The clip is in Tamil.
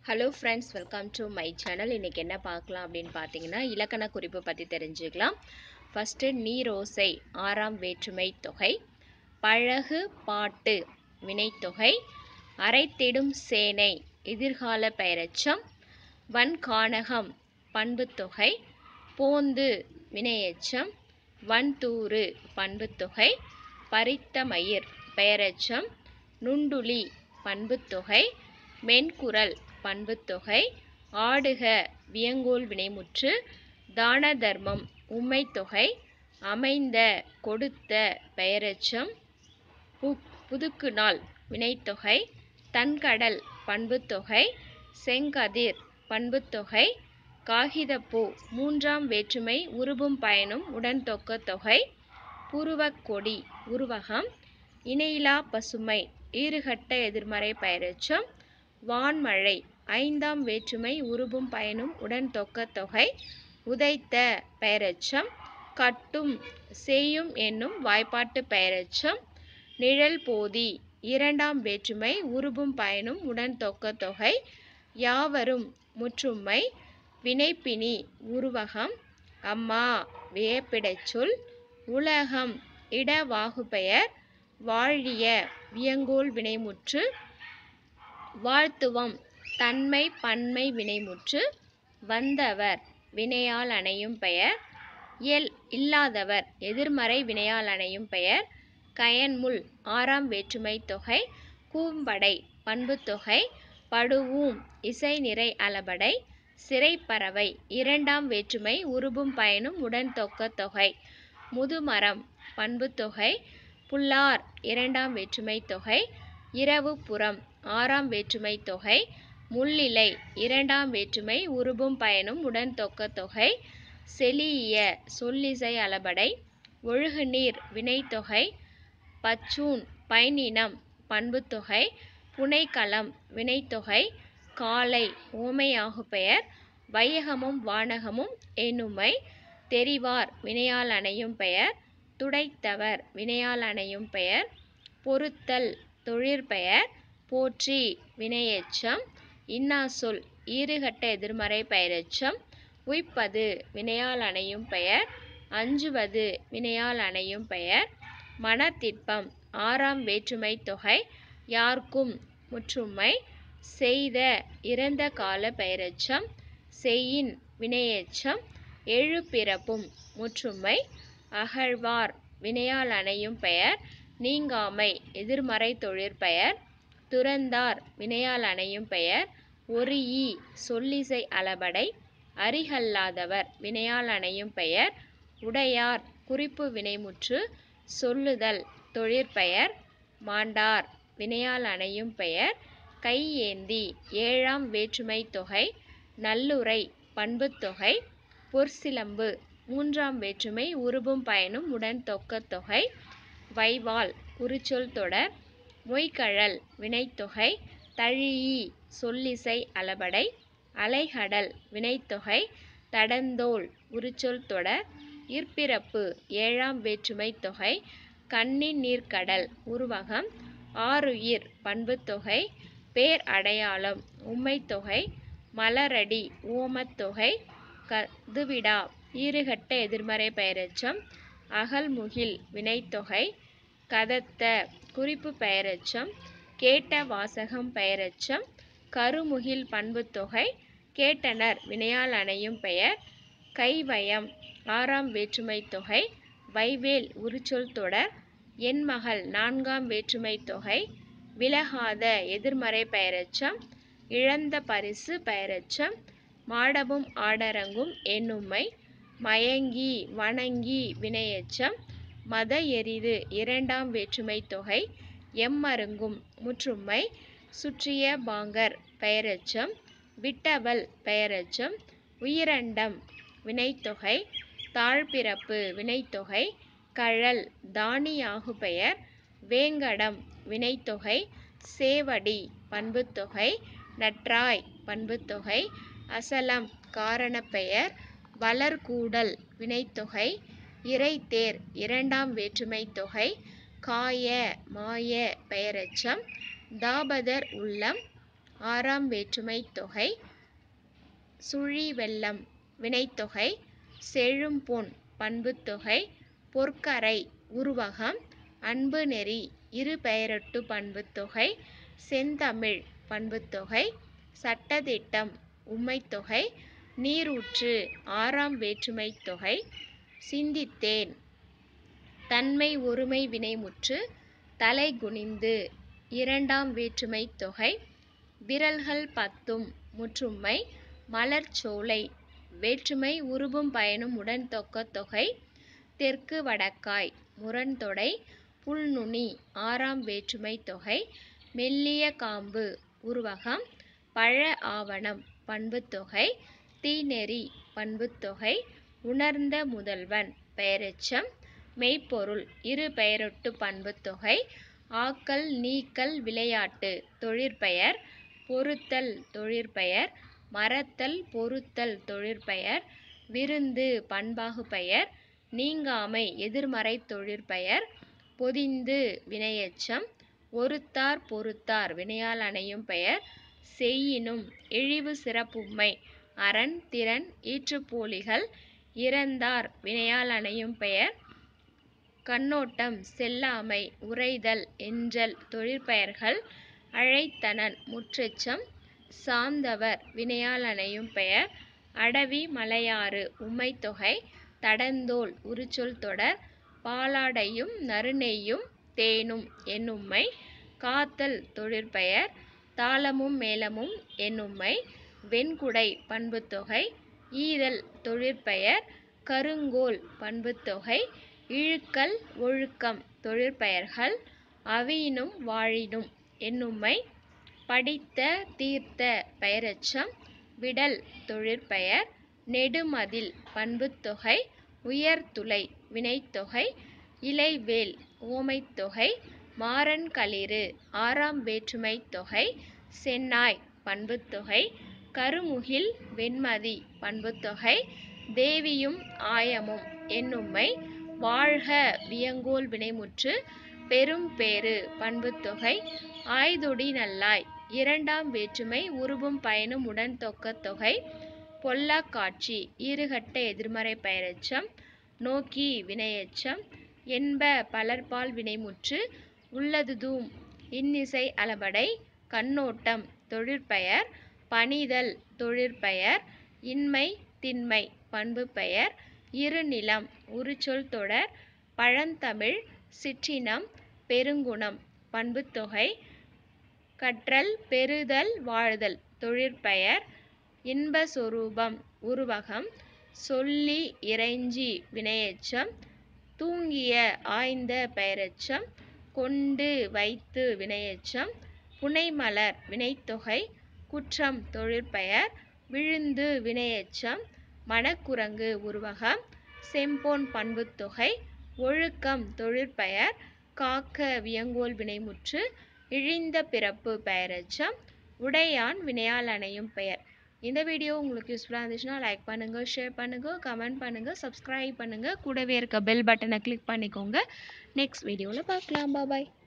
hello friends welcome to my channel இன்றைக்கி என்ன பார்க்கலாம் அப்படின்னு பார்த்தீங்கன்னா இலக்கண குறிப்பு பற்றி தெரிஞ்சுக்கலாம் ஃபஸ்ட்டு நீரோசை ஆறாம் வேற்றுமை தொகை பழகு பாட்டு வினைத்தொகை அரைத்திடும் சேனை எதிர்கால பெயரெச்சம் வன்கானகம் பண்புத்தொகை போந்து வினையெச்சம் வன்தூறு பண்புத்தொகை பறித்த மயிர் பெயரெச்சம் நுண்டுளி பண்புத்தொகை மென்குரல் பண்புத்தொகை ஆடுக வியங்கோல் வினைமுற்று தான தர்மம் உம்மைத்தொகை அமைந்த கொடுத்த பெயரெச்சம் பு புதுக்கு நாள் வினைத்தொகை தன்கடல் பண்புத்தொகை செங்கதிர் பண்புத்தொகை காகிதப்பூ மூன்றாம் வேற்றுமை உருபும் பயனும் உடன் தொக்க தொகை புருவக்கொடி உருவகம் இணையிலா பசுமை ஈறுகட்ட எதிர்மறை பெயரெச்சம் வான்மழை ஐந்தாம் வேற்றுமை உருபும் பயனும் உடன் தொக்க தொகை உதைத்த பெயரெச்சம் கட்டும் செய்யும் என்னும் வாய்ப்பாட்டு பெயரெச்சம் நிழல் போதி இரண்டாம் வேற்றுமை உருபும் பயனும் உடன் தொக்க தொகை யாவரும் முற்றுமை வினைப்பினி உருவகம் அம்மா வியப்பிடைச் சொல் உலகம் இடவாகுபெயர் வாழிய வியங்கோல் வினைமுற்று வாழ்த்துவம் தன்மை பன்மை வினைமுற்று வந்தவர் வினையால் அணையும் பெயர் இயல் இல்லாதவர் எதிர்மறை வினையால் அணையும் பெயர் கயன்முள் ஆறாம் வேற்றுமை தொகை கூம்படை பண்புத்தொகை படுவூம் இசை நிறை அளபடை சிறைப்பறவை இரண்டாம் வேற்றுமை உருபும் பயனும் உடன் தொக்க தொகை முதுமரம் பண்புத்தொகை புல்லார் இரண்டாம் வேற்றுமை தொகை இரவு புறம் ஆறாம் வேற்றுமை தொகை முள்ளிலை இரண்டாம் வேற்றுமை உருபும் பயனும் உடன் தொக்க தொகை செலிய சொல்லிசை அளபடை ஒழுகுநீர் வினைத்தொகை பச்சூன் பயனினம் பண்புத்தொகை புனைக்களம் வினைத்தொகை காலை ஓமையாகு பெயர் வையகமும் வானகமும் எனுமை தெரிவார் வினையால் அணையும் பெயர் துடைத்தவர் வினையால் அணையும் பெயர் பொருத்தல் தொழிற்பெயர் போற்றி வினையெச்சம் இன்னாசொல் ஈறுகட்ட எதிர்மறை பெயரெச்சம் உய்ப்பது வினையால் அணையும் பெயர் அஞ்சுவது வினையால் அணையும் பெயர் மனத்திற்பம் ஆறாம் வேற்றுமை தொகை யார்க்கும் முற்றுமை செய்த இறந்த கால பெயரெச்சம் செய்யின் வினையெச்சம் எழுபிறப்பும் முற்றுமை அகழ்வார் வினையால் அணையும் பெயர் நீங்காமை எதிர்மறை தொழிற்பெயர் துறந்தார் வினையால் அணையும் பெயர் ஒரு ஈ சொல்லிசை அளபடை அரிகல்லாதவர் வினையால் அணையும் பெயர் உடையார் குறிப்பு வினைமுற்று சொல்லுதல் தொழிற்பெயர் மாண்டார் வினையால் அணையும் பெயர் கையேந்தி ஏழாம் வேற்றுமை தொகை நல்லுரை பண்புத்தொகை பொற்சிலம்பு மூன்றாம் வேற்றுமை உருபும் பயனும் உடன் தொக்க தொகை வைவால் குறிச்சொல் தொடர் மொய்கழல் வினைத்தொகை தழியி சொல்லிசை அளபடை அலைகடல் வினைத்தொகை தடந்தோள் உரிச்சொல் தொடர் இற்பிறப்பு ஏழாம் வேற்றுமை தொகை கண்ணின் நீர்க்கடல் உருவகம் ஆறுயிர் பண்புத்தொகை பேர் அடையாளம் உம்மைத்தொகை மலரடி ஓமத்தொகை கதுவிடா ஈறுகட்ட எதிர்மறை பெயரெச்சம் அகல்முகில் வினைத்தொகை கதத்த குறிப்பு பெயரெச்சம் கேட்ட வாசகம் பெயரெச்சம் கருமுகில் பண்புத்தொகை கேட்டனர் வினையால் அணையும் பெயர் கைவயம் ஆறாம் வேற்றுமை தொகை வைவேல் உரிச்சொல் தொடர் என்மகள் நான்காம் வேற்றுமை தொகை விலகாத எதிர்மறை பெயரெச்சம் இழந்த பரிசு பெயரெச்சம் மாடவும் ஆடரங்கும் என்னுமை மயங்கி வணங்கி வினையெச்சம் மத எரிது இரண்டாம் வேற்றுமை தொகை எம்மருங்கும் முற்றுமை சுற்றிய பாங்கர் பெயரெச்சம் விட்டவல் பெயரெச்சம் உயிரண்டம் வினைத்தொகை தாழ்பிறப்பு வினைத்தொகை கழல் தானியாகு பெயர் வேங்கடம் வினைத்தொகை சேவடி பண்புத்தொகை நற்றாய் பண்புத்தொகை அசலம் காரணப்பெயர் வளர்கூடல் வினைத்தொகை இறைத்தேர் இரண்டாம் வேற்றுமை தொகை காய மாய பெயரெச்சம் தாபதர் உள்ளம் ஆறாம் வேற்றுமை தொகை சுழி வெள்ளம் வினைத்தொகை செழும்பொன் பண்புத்தொகை பொற்கரை உருவகம் அன்பு நெறி இரு பெயரொட்டு பண்புத்தொகை செந்தமிழ் பண்புத்தொகை சட்டதிட்டம் உம்மைத்தொகை நீரூற்று ஆறாம் வேற்றுமை தொகை சிந்தித்தேன் தன்மை ஒருமை வினைமுற்று தலை குனிந்து இரண்டாம் வேற்றுமை தொகை விரல்கள் பத்தும் முற்றுமை மலர்ச்சோலை வேற்றுமை உருபும் பயனும் உடன் தொக்க தொகை தெற்கு வடக்காய் முரண்தொடை புல்நுனி ஆறாம் வேற்றுமை தொகை மெல்லிய காம்பு உருவகம் பழ ஆவணம் பண்புத்தொகை தீநெறி பண்புத்தொகை உணர்ந்த முதல்வன் பெயரெச்சம் மெய்ப்பொருள் இரு பெயரொட்டு பண்புத்தொகை ஆக்கல் நீக்கல் விளையாட்டு தொழிற்பெயர் பொறுத்தல் தொழிற்பெயர் மறத்தல் பொறுத்தல் தொழிற்பெயர் விருந்து பண்பாகு பெயர் நீங்காமை எதிர்மறை தொழிற்பெயர் பொதிந்து வினையெச்சம் ஒருத்தார் பொறுத்தார் வினையால் அணையும் பெயர் செய்யினும் இழிவு சிறப்புமை அரண் திறன் ஈற்றுப்போலிகள் இறந்தார் வினையால் அணையும் பெயர் கண்ணோட்டம் செல்லாமை உறைதல் என்றல் தொழிற்பெயர்கள் அழைத்தனன் முற்றெச்சம் சார்ந்தவர் வினையால் அணையும் பெயர் அடவி மலையாறு உம்மைத்தொகை தடந்தோல் உரிச்சொல் தொடர் பாலாடையும் நறுநெய்யும் தேனும் என்னும்மை காத்தல் தொழிற்பெயர் தாளமும் மேளமும் என்னும்மை வெண்குடை பண்புத்தொகை ஈதல் தொழிற்பெயர் கருங்கோல் பண்புத்தொகை இழுக்கல் ஒழுக்கம் தொழிற்பெயர்கள் அவியினும் வாழினும் என்னும்மை படித்த தீர்த்த பெயரெச்சம் விடல் தொழிற்பெயர் நெடுமதில் பண்புத்தொகை உயர்துளை வினைத்தொகை இலைவேல் ஓமைத்தொகை மாறன் களிறு ஆறாம் வேற்றுமை தொகை சென்னாய் பண்புத்தொகை கருமுகில் வெண்மதி பண்புத்தொகை தேவியும் ஆயமும் என்னும்மை வாழ்க வியங்கோல் வினைமுற்று பெரும் பேறு பண்புத்தொகை ஆய்தொடி நல்லாய் இரண்டாம் வேற்றுமை உருவும் பயனும் உடன் தொக்க தொகை பொல்லா காட்சி ஈறுகட்ட எதிர்மறை பெயரெச்சம் நோக்கி வினையெச்சம் என்ப பலர்பால் வினைமுற்று உள்ளதுதூம் இன்னிசை அளபடை கண்ணோட்டம் தொழிற்பெயர் பணிதல் தொழிற்பெயர் இன்மை திண்மை பண்பு பெயர் இருநிலம் உரிச்சொல் தொடர் பழந்தமிழ் சிற்றினம் பெருங்குணம் பண்புத்தொகை கற்றல் பெறுதல் வாழ்தல் தொழிற்பெயர் இன்பஸ்வரூபம் உருவகம் சொல்லி இறைஞ்சி வினையெச்சம் தூங்கிய ஆய்ந்த பெயரெச்சம் கொண்டு வைத்து வினையெச்சம் புனைமலர் வினைத்தொகை குற்றம் தொழிற்பெயர் விழுந்து வினையெச்சம் மணக்குரங்கு உருவகம் செம்பொன் பண்புத்தொகை ஒழுக்கம் தொழிற்பெயர் காக்க வியங்கோல் வினைமுற்று இழிந்த பிறப்பு பெயரெச்சம் உடையான் வினையால் அணையும் பெயர் இந்த வீடியோ உங்களுக்கு யூஸ்ஃபுல்லாக இருந்துச்சுன்னா லைக் பண்ணுங்கள் ஷேர் பண்ணுங்கள் கமெண்ட் பண்ணுங்கள் சப்ஸ்கிரைப் பண்ணுங்கள் கூடவே இருக்க பெல் பட்டனை கிளிக் பண்ணிக்கோங்க நெக்ஸ்ட் வீடியோவில் பார்க்கலாம் பாய்